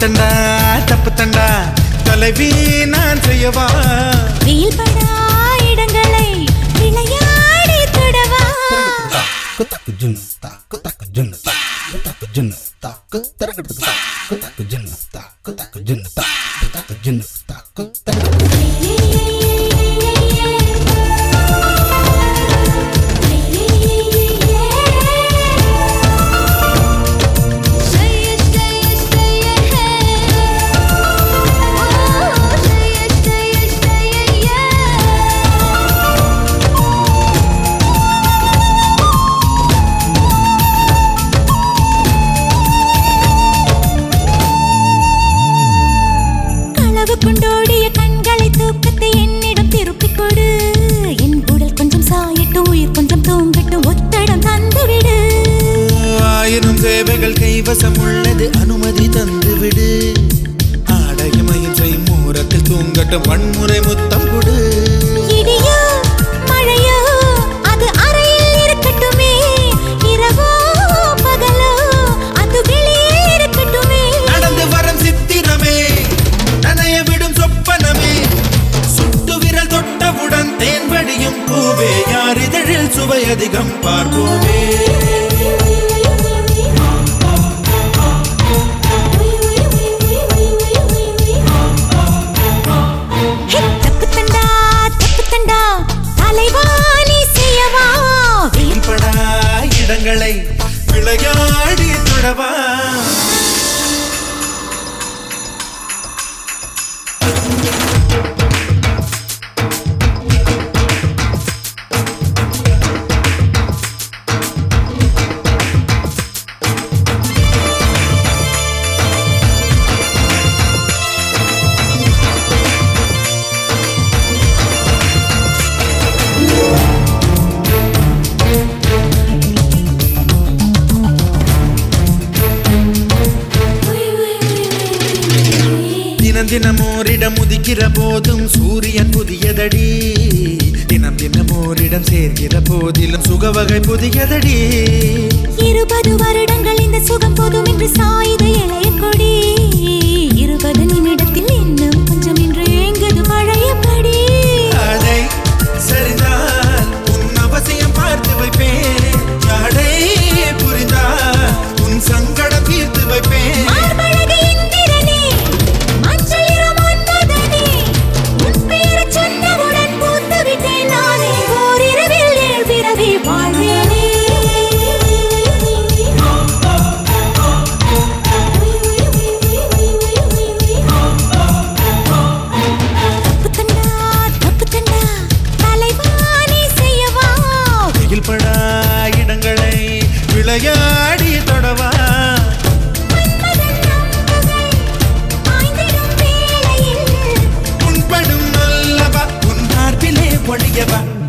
தண்டா தப்பு தண்டா தலைவி நான் செய்யவா வெயில் படா இடங்களை விளையாடி தொடவா Taku jun, taku taku jun, taku taku jun, taku taku taku taku jun, taku taku jun, taku taku jun, taku taku களவு கொண்டோடிய கண்களை தூக்கத்தை என்னிடம் திருப்பிக் கொடு என் உடல் கொஞ்சம் சாயட்டும் உயிர் கொஞ்சம் தூங்கட்டும் ஒத்தடம் தந்துவிடு ஆயிரம் சேவைகள் கைவசம் உள்ளது அனுமதி தந்து விடு ஆடையமையும் செய் மூரத்தில் தூங்கட்டும் வன்முறை முத்தம் கொடு இடியோ மழையோ அது அறையில் இருக்கட்டுமே இரவோ பகலோ அது வெளியே இருக்கட்டுமே நடந்து வரும் சித்திரமே நனைய விடும் சொப்பனமே சுட்டு விரல் தொட்டவுடன் தேன் வடியும் பூவே யார் இதழில் சுவை அதிகம் பார்ப்போமே ஹே, தப்பு தண்டா தப்பு தண்டா தலைவாணி செய்யவா வெயில் படா இடங்களை விளையாடி தொடவா தினம் தினம் ஓரிடம் உதிக்கிற போதும் சூரியன் புதியதடி தினம் தினம் ஓரிடம் சேர்க்கிற போதிலும் சுகவகை புதியதடி இருபது வருடங்கள் இந்த சுகம் போதும் என்று சாயுத இளைய கொடி இருபது நிமிடத்தில் இன்னும் கொஞ்சம் என்று ஏங்குது பழையபடி அடை சரிதான் உன் அவசியம் பார்த்து வைப்பேன் அடை புரிந்தால் உன் சங்கடம் தீர்த்து வைப்பேன் மார்பழகு இந்திரனே, மஞ்சளிரும் மன்மதனே, உன் பெயரைச் சொன்னவுடன் பூத்து விட்டேன் நானே. ஓரிரவில் ஏழ் பிறவி வாழ்வேனே. தப்பு தண்டா, தப்பு தண்டா, தலைவாணி செய்யவா வெயில் படா இடங்களை விளையாடி தொடவா மன்மதன் அம்புகள் பாய்ந்திடும் வேளையில் உன்படும் அல்லவா உன் மார்பிலே ஒழியவா